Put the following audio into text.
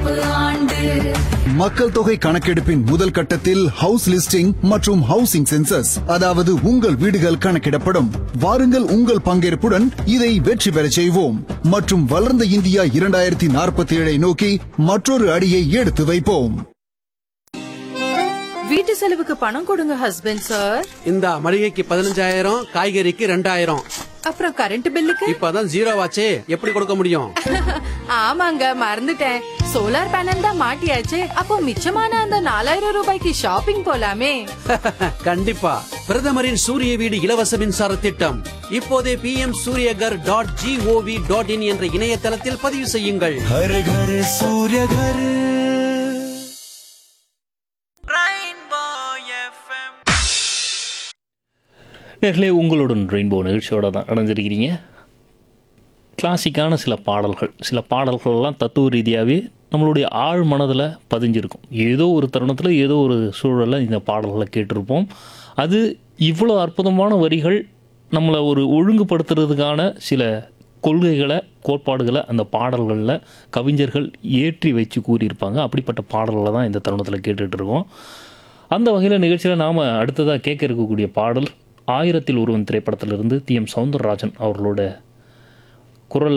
நிறைவு ஆண்டு மக்கள் தொகை கணக்கெடுப்பின் முதல் கட்டத்தில் ஹவுஸ் லிஸ்டிங் மற்றும் ஹவுசிங் சென்சஸ் அதாவது உங்கள் வீடுகள் கணக்கிடப்படும் வாருங்கள் உங்கள் பங்கேற்புடன் இதை வெற்றி பெறச் செய்வோம் மற்றும் வளர்ந்த இந்தியா இரண்டாயிரத்தி நாற்பத்தி ஏழை நோக்கி மற்றொரு அடியை எடுத்து வைப்போம் வீட்டு செலவுக்கு பணம் கொடுங்க ஹஸ்பண்ட் சார் இந்த மளிகைக்கு பதினஞ்சாயிரம் காய்கறிக்கு ரெண்டாயிரம் அப்புறம் கரண்ட் பில்லுக்கு இப்பதான் ஜீரோ ஆச்சே எப்படி கொடுக்க முடியும் ஆமாங்க மறந்துட்டேன் சோலார் பேனல் தான் மாட்டியாச்சு அப்போ மிச்சமான அந்த நாலாயிரம் ரூபாய்க்கு ஷாப்பிங் போலாமே கண்டிப்பா பிரதமரின் சூரிய வீடு இலவச மின்சார திட்டம் இப்போதே P M Suryaghar dot gov dot in என்ற இணையதளத்தில் பதிவு செய்யுங்கள் நேர்களே உங்களுடன் ரெயின்போ நிகழ்ச்சியோட தான் இணைஞ்சிருக்கிறீங்க கிளாசிக்கான சில பாடல்கள் சில பாடல்கள்லாம் தத்துவ ரீதியாகவே நம்மளுடைய ஆழ் மனதில் பதிஞ்சிருக்கும் ஏதோ ஒரு தருணத்தில் ஏதோ ஒரு சூழலில் இந்த பாடல்களை கேட்டிருப்போம் அது இவ்வளோ அற்புதமான வரிகள் நம்மளை ஒரு ஒழுங்குபடுத்துறதுக்கான சில கொள்கைகளை கோட்பாடுகளை அந்த பாடல்களில் கவிஞர்கள் ஏற்றி வச்சு கூறியிருப்பாங்க அப்படிப்பட்ட பாடல்களை தான் இந்த தருணத்தில் கேட்டுட்டு இருக்கோம் அந்த வகையில் நிகழ்ச்சியில் நாம் அடுத்ததாக கேட்க இருக்கக்கூடிய பாடல் ஆயிரத்தில் ஒருவன் திரைப்படத்திலிருந்து டி எம் சவுந்தரராஜன் அவர்களோட குரல்